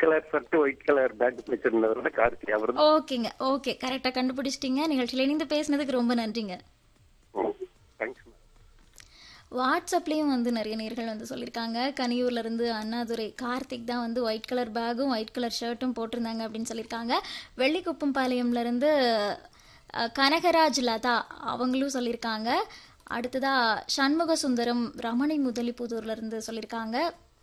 Colour shirt white colour pant வச்சிருந்தவர் கார்த்தி அவர் ஓகேங்க ஓகே கரெக்டா கண்டுபிடிச்சிட்டீங்க நிகழ்ச்சியில் இணைந்து பேசினதுக்கு ரொம்ப நன்றிங்க தேங்க்ஸ் வாட்ஸ்அப்லேயும் வந்து நிறைய நேர்கள் வந்து சொல்லியிருக்காங்க கனியூர்ல இருந்து அண்ணாதுரை கார்த்திக் தான் வந்து ஒயிட் கலர் பேக்கும் ஒயிட் கலர் ஷர்ட்டும் போட்டிருந்தாங்க அப்படின்னு சொல்லியிருக்காங்க வெள்ளிக்குப்பம் பாளையம்ல இருந்து அஹ், கனகராஜ் லதா அவங்களும் சொல்லியிருக்காங்க அடுத்ததா சண்முக சுந்தரம் ரமணி முதலிப்புதூர்ல இருந்து சொல்லியிருக்காங்க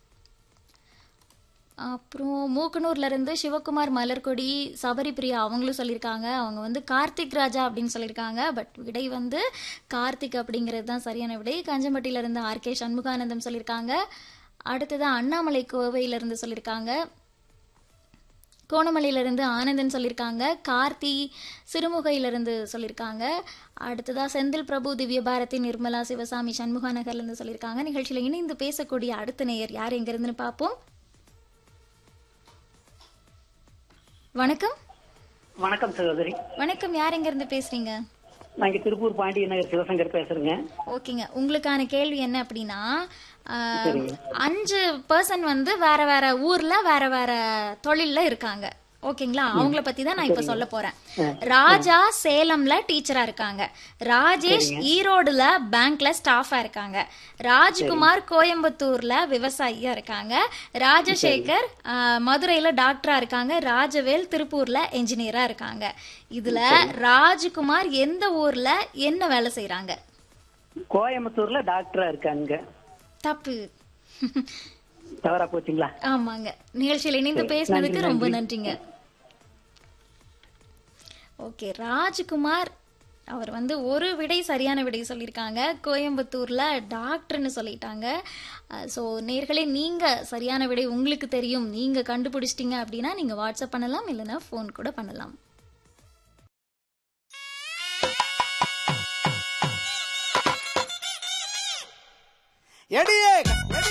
அப்புறம் மூக்கனூர்ல இருந்து சிவகுமார் மலர்கொடி சபரி பிரியா அவங்களும் சொல்லியிருக்காங்க அவங்க வந்து கார்த்திக் ராஜா அப்படின்னு சொல்லியிருக்காங்க பட் விடை வந்து கார்த்திக் அப்படிங்கிறது தான் சரியான விடை கஞ்சம்பட்டியில இருந்து ஆர் கே சண்முகானந்தம் சொல்லியிருக்காங்க அடுத்தது அண்ணாமலை கோவையில இருந்து சொல்லியிருக்காங்க கோணமலையில இருந்து ஆனந்தன் சொல்லியிருக்காங்க கார்த்தி சிறுமுகையில இருந்து சொல்லியிருக்காங்க அடுத்ததா செந்தில் பிரபு திவ்ய பாரதி நிர்மலா சிவசாமி சண்முகா நகர்ல இருந்து சொல்லியிருக்காங்க நிகழ்ச்சியில இணைந்து பேசக்கூடிய அடுத்த நேயர் யார் எங்க இருந்துன்னு பார்ப்போம் வணக்கம் வணக்கம் சகோதரி வணக்கம் யார் எங்க இருந்து பேசுறீங்க நான் இங்க திருப்பூர் பாண்டிய நகர் சிவசங்கர் பேசுறேங்க ஓகேங்க உங்களுக்கான கேள்வி என்ன அப்படின்னா ஆஹ், அஞ்சு பர்சன் வந்து வேற வேற ஊர்ல வேற வேற தொழில்ல இருக்காங்க ஓகேங்களா அவங்கள பத்தி தான் நான் இப்ப சொல்ல போறேன் ராஜா சேலம்ல டீச்சரா இருக்காங்க ராஜேஷ் ஈரோடுல பேங்க்ல ஸ்டாஃபா இருக்காங்க ராஜ்குமார் கோயம்புத்தூர்ல விவசாயியா இருக்காங்க ராஜசேகர் ஆஹ், மதுரையில டாக்டரா இருக்காங்க ராஜவேல் திருப்பூர்ல என்ஜினியரா இருக்காங்க இதுல ராஜ்குமார் எந்த ஊர்ல என்ன வேலை செய்றாங்க கோயம்புத்தூர்ல டாக்டரா இருக்காங்க தப்பு தவறா போச்சுங்களா ஆமாங்க நிகழ்ச்சியில் இணைந்து பேசினதுக்கு நன்றி, ரொம்ப நன்றி. நன்றிங்க ஓகே ராஜ்குமார் அவர் வந்து ஒரு விடை சரியான விடை சொல்லியிருக்காங்க கோயம்புத்தூர்ல டாக்டர்னு சொல்லிட்டாங்க ஸோ நேர்களே நீங்க சரியான விடை உங்களுக்கு தெரியும் நீங்க கண்டுபிடிச்சிட்டீங்க அப்படின்னா நீங்க வாட்ஸ்அப் பண்ணலாம் இல்லைன்னா ஃபோன் கூட பண்ணலாம் எடியே